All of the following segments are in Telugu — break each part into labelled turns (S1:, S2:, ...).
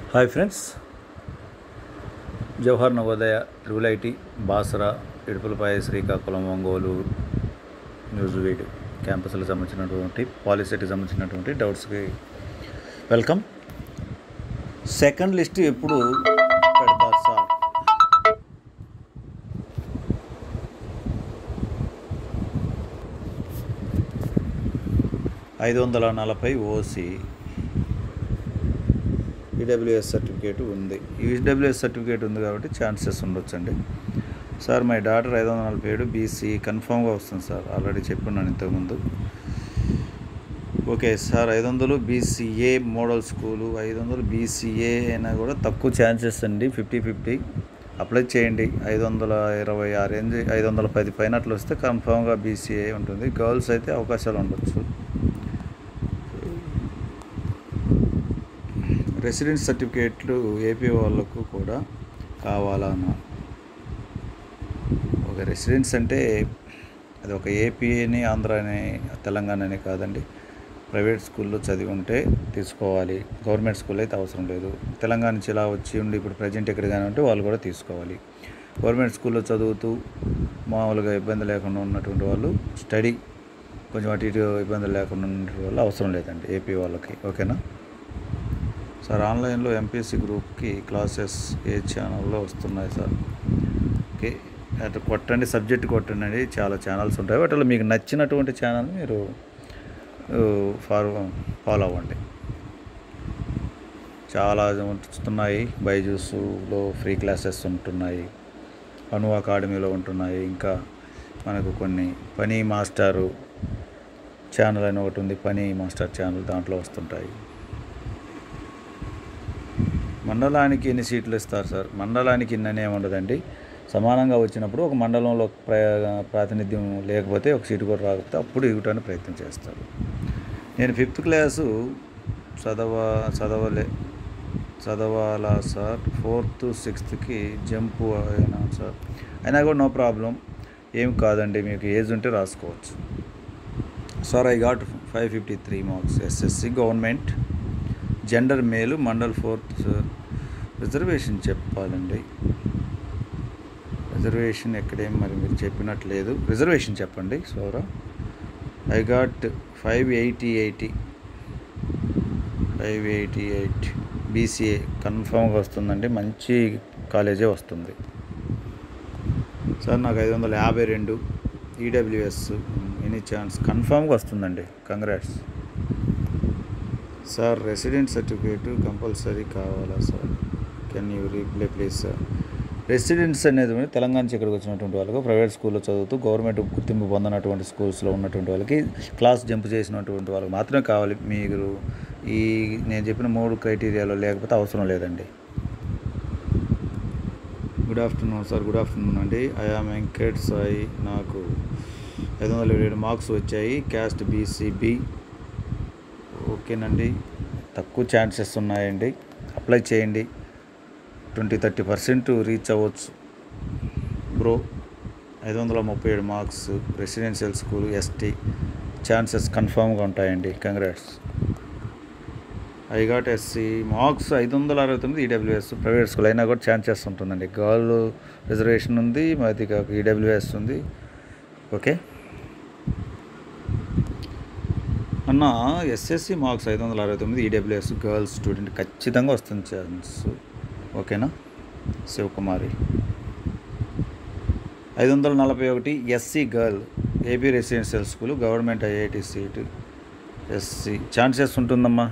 S1: hi friends Jawahar Navodaya triple IT Basara Idupulapaya Srikakulam Ongole Nuzvid క్యాంపస్లకు సంబంధించినటువంటి పాలిసీకి సంబంధించినటువంటి డౌట్స్కి వెల్కమ్ సెకండ్ లిస్ట్ ఎప్పుడు పెడతారు సార్ ఐదు వందల నలభై ఓసీ ఈడబ్ల్యూఎస్ సర్టిఫికేట్ ఉంది ఈడబ్ల్యూఎస్ సర్టిఫికేట్ ఉంది కాబట్టి ఛాన్సెస్ ఉండొచ్చండి సార్ మై డాటర్ ఐదు వందల నలభై ఏడు బీసీ కన్ఫామ్గా వస్తుంది సార్ ఆల్రెడీ చెప్పున్నాను ఇంతకుముందు ఓకే సార్ ఐదు వందలు బీసీఏ మోడల్ స్కూలు ఐదు వందలు బీసీఏ అయినా కూడా తక్కువ ఛాన్సెస్ అండి ఫిఫ్టీ ఫిఫ్టీ అప్లై చేయండి ఐదు వందల ఇరవై ఆ రేంజ్ ఐదు వందల పది పైన అట్లా వస్తే కన్ఫామ్గా బీసీఏ ఉంటుంది గర్ల్స్ అయితే అవకాశాలు ఉండొచ్చు రెసిడెన్స్ సర్టిఫికేట్లు ఏపీ వాళ్ళకు కూడా కావాలన్నా ఒక రెసిడెన్స్ అంటే అది ఒక ఏపీని ఆంధ్ర అని తెలంగాణ అని కాదండి ప్రైవేట్ స్కూల్లో చదివి ఉంటే తీసుకోవాలి గవర్నమెంట్ స్కూల్ అయితే అవసరం లేదు తెలంగాణ నుంచి ఇలా వచ్చి ఉండి ఇప్పుడు ప్రజెంట్ ఎక్కడికైనా ఉంటే వాళ్ళు కూడా తీసుకోవాలి గవర్నమెంట్ స్కూల్లో చదువుతూ మామూలుగా ఇబ్బంది లేకుండా ఉన్నటువంటి వాళ్ళు స్టడీ కొంచెం అటు ఇటు ఇబ్బంది లేకుండా ఉన్నటువంటి వాళ్ళు అవసరం లేదండి ఏపీ వాళ్ళకి ఓకేనా సార్ ఆన్లైన్లో ఎంపీసీ గ్రూప్కి క్లాసెస్ ఏ ఛానల్లో వస్తున్నాయి సార్ ఓకే అటు కొట్టండి సబ్జెక్ట్ కొట్టండి చాలా ఛానల్స్ ఉంటాయి వాటిలో మీకు నచ్చినటువంటి ఛానల్ మీరు ఫాలో ఫాలో అవ్వండి చాలా ఉంటున్నాయి బైజూస్లో ఫ్రీ క్లాసెస్ ఉంటున్నాయి అను అకాడమీలో ఉంటున్నాయి ఇంకా మనకు కొన్ని పని మాస్టారు ఛానల్ అని ఒకటి ఉంది పని మాస్టర్ ఛానల్ దాంట్లో వస్తుంటాయి మండలానికి ఎన్ని సీట్లు ఇస్తారు సార్ మండలానికి ఇన్ననే ఉండదండి సమానంగా వచ్చినప్పుడు ఒక మండలంలో ప్ర ప్రాతినిధ్యం లేకపోతే ఒక సీటు కూడా రాకపోతే అప్పుడు ఇవ్వటానికి ప్రయత్నం చేస్తారు నేను ఫిఫ్త్ క్లాసు చదవ చదవలే చదవాలా సార్ ఫోర్త్ సిక్స్త్కి జంప్ అయినా సార్ అయినా కూడా నో ప్రాబ్లం ఏం కాదండి మీకు ఏజ్ ఉంటే రాసుకోవచ్చు sir I got five fifty three marks SSC government gender male mandal fourth sir reservation చెప్పాలండి రిజర్వేషన్ ఎక్కడేం మరి మీరు చెప్పినట్లేదు రిజర్వేషన్ చెప్పండి సోరా I got five eighty eighty five eighty eight BCA కన్ఫామ్గా వస్తుందండి మంచి కాలేజే వస్తుంది సార్ నాకు ఐదు వందల యాభై రెండు ఈడబ్ల్యూఎస్ ఎనీ ఛాన్స్ కన్ఫామ్గా వస్తుందండి congrats sir resident certificate compulsory కావాలా sir can you replay please sir residence అనేది తెలంగాణ నుంచి ఇక్కడికి వచ్చినటువంటి వాళ్ళకు ప్రైవేట్ స్కూల్లో చదువుతూ గవర్నమెంట్ గుర్తింపు పొందినటువంటి స్కూల్స్లో ఉన్నటువంటి వాళ్ళకి క్లాస్ జంప్ చేసినటువంటి వాళ్ళకి మాత్రమే కావాలి మీరు ఈ నేను చెప్పిన మూడు క్రైటీరియాలో లేకపోతే అవసరం లేదండి good afternoon sir good afternoon అండి ఐఆమ్ వెంకట్ సాయి నాకు ఐదు వందల ఇరవై ఏడు మార్క్స్ వచ్చాయి క్యాస్ట్ బీసీబీ ఓకేనండి తక్కువ ఛాన్సెస్ ఉన్నాయండి అప్లై చేయండి ట్వంటీ థర్టీ పర్సెంట్ రీచ్ అవ్వచ్చు బ్రో ఐదు వందల ముప్పై ఏడు marks residential school ST chances కన్ఫామ్గా ఉంటాయండి congrats I got SC marks ఐదు వందల అరవై తొమ్మిది ఈడబ్ల్యూఎస్ ప్రైవేట్ స్కూల్ అయినా కూడా ఛాన్సెస్ ఉంటుందండి గర్ల్ రిజర్వేషన్ ఉంది మాది ఈడబ్ల్యూఎస్ ఉంది ఓకే అన్న ఎస్ఎస్సి మార్క్స్ ఐదు వందల అరవై తొమ్మిది ఈడబ్ల్యూఎస్ గర్ల్స్ స్టూడెంట్ ఖచ్చితంగా వస్తుంది ఛాన్స్ ఓకేనా శివకుమారి ఐదు వందల నలభై ఒకటి SC girl AP residential school government IIT seat SC chances ఉంటుందమ్మా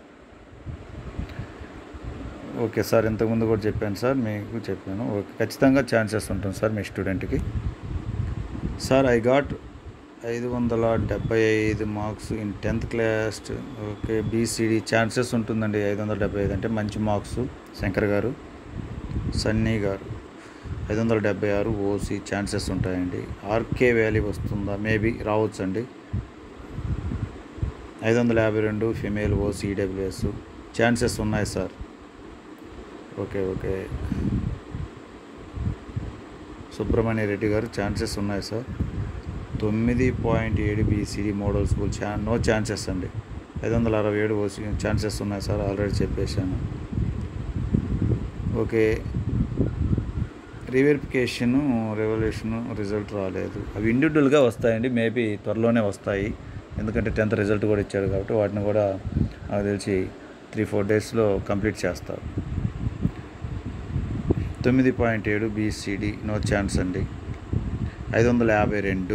S1: ఓకే సార్ ఇంతకుముందు కూడా చెప్పాను సార్ మీకు చెప్పాను ఓకే ఖచ్చితంగా ఛాన్సెస్ ఉంటుంది సార్ మీ స్టూడెంట్కి సార్ ఐ గాట్ ఐదు వందల డెబ్బై ఐదు marks in tenth class okay BCD chances ఉంటుందండి ఐదు వందల డెబ్బై ఐదు అంటే మంచి మార్క్స్ శంకర్ గారు సన్నీ గారు ఐదు వందల డెబ్బై ఆరు ఓసీ ఛాన్సెస్ ఉంటాయండి ఆర్కే వ్యాలీ వస్తుందా మేబీ రావచ్చండి ఐదు వందల యాభై రెండు ఫిమేల్ ఓసీ ఈడబ్ల్యూఎస్ ఛాన్సెస్ ఉన్నాయి sir okay okay Subrahmanya Reddy గారు ఛాన్సెస్ ఉన్నాయి సార్ తొమ్మిది పాయింట్ ఏడు బీసీడీ మోడల్ స్కూల్ ఛా నో ఛాన్సెస్ అండి ఐదు వందల అరవై ఏడు ఛాన్సెస్ ఉన్నాయి సార్ ఆల్రెడీ చెప్పేశాను ఓకే రీవెరిఫికేషను రెవల్యూషను రిజల్ట్ రాలేదు అవి ఇండివిజువల్గా వస్తాయండి మేబీ త్వరలోనే వస్తాయి ఎందుకంటే టెన్త్ రిజల్ట్ కూడా ఇచ్చాడు కాబట్టి వాటిని కూడా నాకు తెలిసి త్రీ ఫోర్ డేస్లో కంప్లీట్ చేస్తారు తొమ్మిది పాయింట్ ఏడు బీసీడీ నో ఛాన్స్ అండి ఐదు వందల యాభై రెండు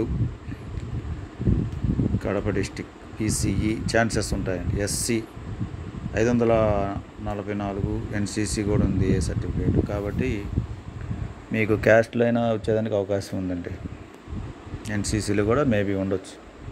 S1: కడప డిస్టిక్ పీసీఈ ఛాన్సెస్ ఉంటాయండి ఎస్సీ ఐదు వందల నలభై నాలుగు ఎన్సీసీ కూడా ఉంది ఏ సర్టిఫికేట్ కాబట్టి మీకు క్యాస్ట్లో అయినా వచ్చేదానికి అవకాశం ఉందండి ఎన్సీసీలో కూడా మేబీ ఉండొచ్చు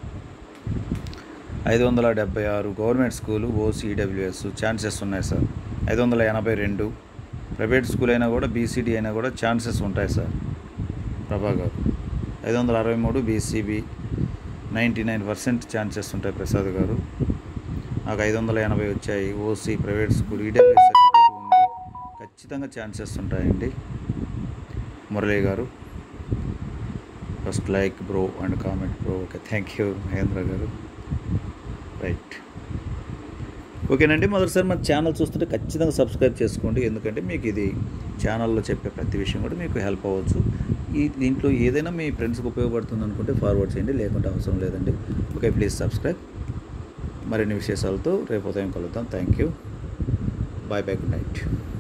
S1: ఐదు వందల డెబ్బై ఆరు గవర్నమెంట్ స్కూలు ఓసీడబ్ల్యూఎస్ ఛాన్సెస్ ఉన్నాయి సార్ ఐదు వందల ఎనభై రెండు ప్రైవేట్ స్కూల్ అయినా కూడా బీసీడీ అయినా కూడా ఛాన్సెస్ ఉంటాయి సార్ ప్రభా గారు ఐదు వందల అరవై మూడు BCB ninety nine percent chances ఉంటాయి ప్రసాద్ గారు నాకు ఐదు వందల ఎనభై వచ్చాయి OC private school EW certificate ఉంది ఖచ్చితంగా ఛాన్సెస్ ఉంటాయండి మురళీ గారు first like bro and comment bro okay thank you Mahendra గారు రైట్ ఓకేనండి మొదటిసారి మన ఛానల్ చూస్తుంటే ఖచ్చితంగా సబ్స్క్రైబ్ చేసుకోండి ఎందుకంటే మీకు ఇది ఛానల్లో చెప్పే ప్రతి విషయం కూడా మీకు హెల్ప్ అవ్వచ్చు ఈ దీంట్లో ఏదైనా మీ ఫ్రెండ్స్కి ఉపయోగపడుతుంది అనుకుంటే ఫార్వర్డ్ చేయండి లేకుంటే అవసరం లేదండి ఓకే ప్లీజ్ సబ్స్క్రైబ్ మరిన్ని విశేషాలతో రేపు ఉదయం కలుద్దాం thank you bye bye good night